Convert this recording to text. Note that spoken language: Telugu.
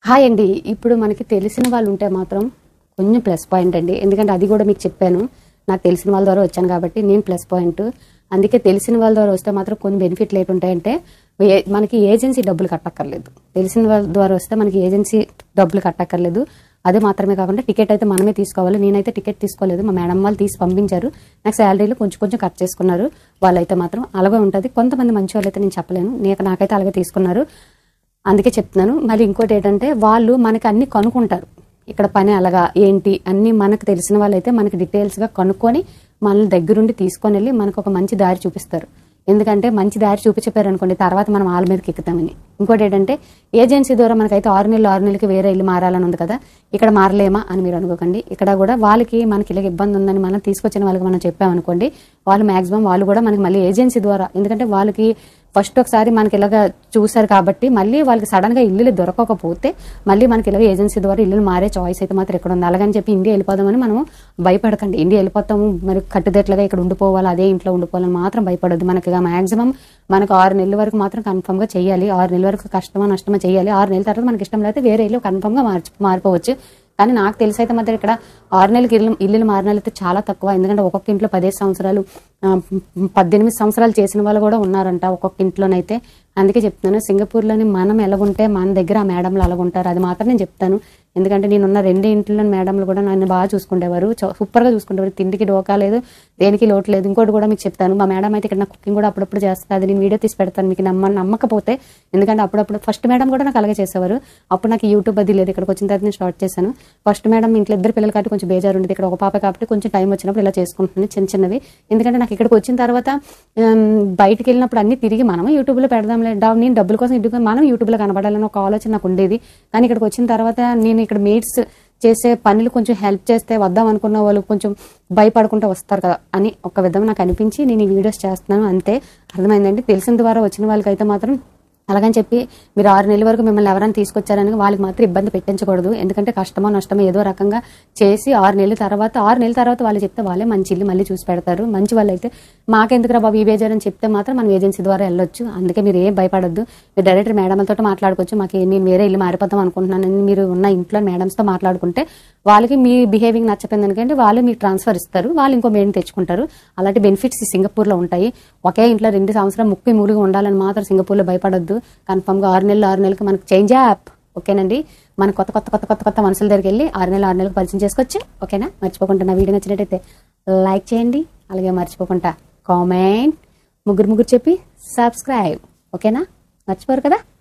హాయ్ అండి ఇప్పుడు మనకి తెలిసిన వాళ్ళు ఉంటే మాత్రం కొంచెం ప్లస్ పాయింట్ అండి ఎందుకంటే అది కూడా మీకు చెప్పాను నాకు తెలిసిన వాళ్ళ ద్వారా వచ్చాను కాబట్టి నేను ప్లస్ పాయింట్ అందుకే తెలిసిన వాళ్ళ ద్వారా వస్తే మాత్రం కొన్ని బెనిఫిట్లు ఏంటంటే ఏ- మనకి ఏజెన్సీ డబ్బులు కట్టక్కర్లేదు తెలిసిన వాళ్ళ ద్వారా వస్తే మనకి ఏజెన్సీ డబ్బులు కట్టక్కర్లేదు అదే మాత్రమే కాకుండా టికెట్ అయితే మనమే తీసుకోవాలి నేనైతే టికెట్ తీసుకోలేదు మా మేడం వాళ్ళు తీసి పంపించారు నాకు శాలరీలో కొంచెం కొంచెం కట్ చేసుకున్నారు వాళ్ళైతే మాత్రం అలాగే ఉంటుంది కొంతమంది మంచి వాళ్ళు అయితే నేను చెప్పలేను నేను నాకైతే అలాగే తీసుకున్నారు అందుకే చెప్తున్నాను మళ్ళీ ఇంకోటి ఏంటంటే వాళ్ళు మనకి అన్ని కనుక్కుంటారు ఇక్కడ పని అలాగా ఏంటి అన్ని మనకు తెలిసిన వాళ్ళైతే మనకి డీటెయిల్స్గా కనుక్కొని మనల్ని దగ్గరుండి తీసుకొని వెళ్ళి మనకు ఒక మంచి దారి చూపిస్తారు ఎందుకంటే మంచి దారి చూపించారు అనుకోండి తర్వాత మనం వాళ్ళ మీదకి ఎక్కుతామని ఇంకోటి ఏంటంటే ఏజెన్సీ ద్వారా మనకైతే ఆరు నెలలు ఆరు నెలలకి వేరే ఇల్లు మారాలని ఉంది కదా ఇక్కడ మారలేమా అని మీరు అనుకోకండి ఇక్కడ కూడా వాళ్ళకి మనకి ఇలాగ ఇబ్బంది ఉందని మనం తీసుకొచ్చిన వాళ్ళకి మనం చెప్పామనుకోండి వాళ్ళు మాక్సిమం వాళ్ళు కూడా మనకి మళ్ళీ ఏజెన్సీ ద్వారా ఎందుకంటే వాళ్ళకి ఫస్ట్ ఒకసారి మనకి ఇలాగ చూశారు కాబట్టి మళ్ళీ వాళ్ళకి సడన్ గా ఇల్లు దొరకకపోతే మళ్ళీ మనకి ఇలాగ ఏజెన్సీ ద్వారా ఇల్లు మారే చాయిస్ అయితే మాత్రం ఇక్కడ ఉంది అలాగని చెప్పి ఇండియా వెళ్ళిపోదామని మనం భయపడకండి ఇండియా వెళ్ళిపోతాము మరి కట్టుదట్లుగా ఇక్కడ ఉండిపోవాలి అదే ఇంట్లో ఉండిపోవాలని మాత్రం భయపడద్దు మనకి మాక్సిమం మనకు ఆరు నెలల వరకు మాత్రం కన్ఫర్మ్ గా చేయాలి ఆరు నెలల వరకు కష్టమా నష్టమా చేయాలి ఆరు నెలల తర్వాత మనకి ఇష్టం లేకపోతే వేరే ఇల్లు కన్ఫర్మ్ గా మార్చి మారిపోవచ్చు కానీ నాకు తెలిసి అయితే మాత్రం ఇక్కడ ఆరు నెలలకి ఇల్లు ఇల్లులు మారిన అయితే చాలా తక్కువ ఎందుకంటే ఒక్కొక్క ఇంట్లో పదిహేను సంవత్సరాలు ఆ, పద్దెనిమిది సంవత్సరాలు చేసిన వాళ్ళు కూడా ఉన్నారంట ఒక్కొక్క ఇంట్లోనైతే అందుకే చెప్తున్నాను సింగపూర్లోని మనం ఎలాగుంటే మన దగ్గర ఆ మేడంలు అలాగుంటారు అది మాత్రం నేను చెప్తాను ఎందుకంటే నేనున్న రెండు ఇంట్లో మేడంలు కూడా నన్ను బాగా చూసుకునేవారు చ- సూపర్గా చూసుకునేవారు తిండికి డోకా లేదు దేనికి లోటు లేదు ఇంకోటి కూడా మీకు చెప్తాను మా మేడం అయితే ఇక్కడ నా కుకింగ్ కూడా అప్పుడప్పుడు చేస్తుంది అది నేను వీడియో తీసి పెడతాను మీకు నమ్మ నమ్మకపోతే ఎందుకంటే అప్పుడప్పుడు ఫస్ట్ మేడం కూడా నాకు అలాగే చేసేవారు అప్పుడు నాకు యూట్యూబ్ అది లేదు ఇక్కడికి వచ్చిన తర్వాత నేను స్టార్ట్ చేశాను ఫస్ట్ మేడం ఇంట్లో ఇద్దరు పిల్లలు కాబట్టి కొంచెం బేజారు ఉండేది ఇక్కడ ఒక పాప కాబట్టి కొంచెం టైం వచ్చినప్పుడు ఇలా చేసుకుంటున్నాను చిన్న చిన్నవి ఎందుకంటే నాకు ఇక్కడికి వచ్చిన తర్వాత ఉమ్, బయటికి వెళ్ళినప్పుడు అన్ని తిరిగి మనం యూట్యూబ్లో పెడదాంలే డా- నేను డబ్బుల కోసం ఇంటికి మనం యూట్యూబ్లో కనబడాలని ఒక ఆలోచన నాకు ఉండేది కానీ ఇక్కడికి వచ్చిన తర్వాత నేను ఇక్కడ మేట్స్ చేసే పనులు కొంచెం హెల్ప్ చేస్తే వద్దాం అనుకున్న వాళ్ళు కొంచెం భయపడకుండా వస్తారు కదా అని ఒక విధంగా నాకు అనిపించి నేను ఈ వీడియోస్ చేస్తున్నాను అంతే అర్థమైందండి తెలిసిన ద్వారా వచ్చిన వాళ్ళకైతే మాత్రం అలాగని చెప్పి మీరు ఆరు నెలల వరకు మిమ్మల్ని ఎవరైనా తీసుకొచ్చారని వాళ్ళకి మాత్రం ఇబ్బంది పెట్టించకూడదు ఎందుకంటే కష్టమో నష్టమో ఏదో రకంగా చేసి ఆరు నెలల తర్వాత ఆరు నెలల తర్వాత వాళ్ళు చెప్తే వాళ్ళే మంచి ఇల్లు మళ్ళీ చూసి పెడతారు మంచి వాళ్ళు అయితే మాకెందుకురా బాబు ఈ బేజారు అని చెప్తే మాత్రం మనం ఏజెన్సీ ద్వారా వెళ్ళొచ్చు అందుకే మీరు ఏం భయపడొద్దు మీరు డైరెక్టర్ మేడంలతో మాట్లాడుకోవచ్చు మాకు నేను వేరే ఇల్లు మారిపోతాం అనుకుంటున్నాను అని మీరు ఉన్న ఇంట్లో మేడమ్స్తో మాట్లాడుకుంటే వాళ్ళకి మీ బిహేవింగ్ నచ్చపోయింది ఎందుకంటే వాళ్ళు మీకు ట్రాన్స్ఫర్ ఇస్తారు వాళ్ళు ఇంకో మేడం తెచ్చుకుంటారు అలాంటి బెనిఫిట్స్ ఈ సింగపూర్లో ఉంటాయి ఒకే ఇంట్లో రెండు సంవత్సరం ముక్కు మూలుగా ఉండాలని మాత్రం సింగపూర్లో భయపడొద్దు కన్ఫర్మ్గా ఆరు నెలలు ఆరు నెలలకు మనకు చేంజ్ యాప్ ఓకేనండి మన కొత్త కొత్త కొత్త కొత్త కొత్త మనుషుల దగ్గరికి వెళ్ళి ఆరు నెలలు ఆరు నెలలకు పరిచయం చేసుకోవచ్చు ఓకేనా మర్చిపోకుండా నా వీడియో నచ్చినట్టయితే లైక్ చేయండి అలాగే మర్చిపోకుండా కామెంట్ ముగ్గురు ముగ్గురు చెప్పి సబ్స్క్రైబ్ ఓకేనా మర్చిపోరు కదా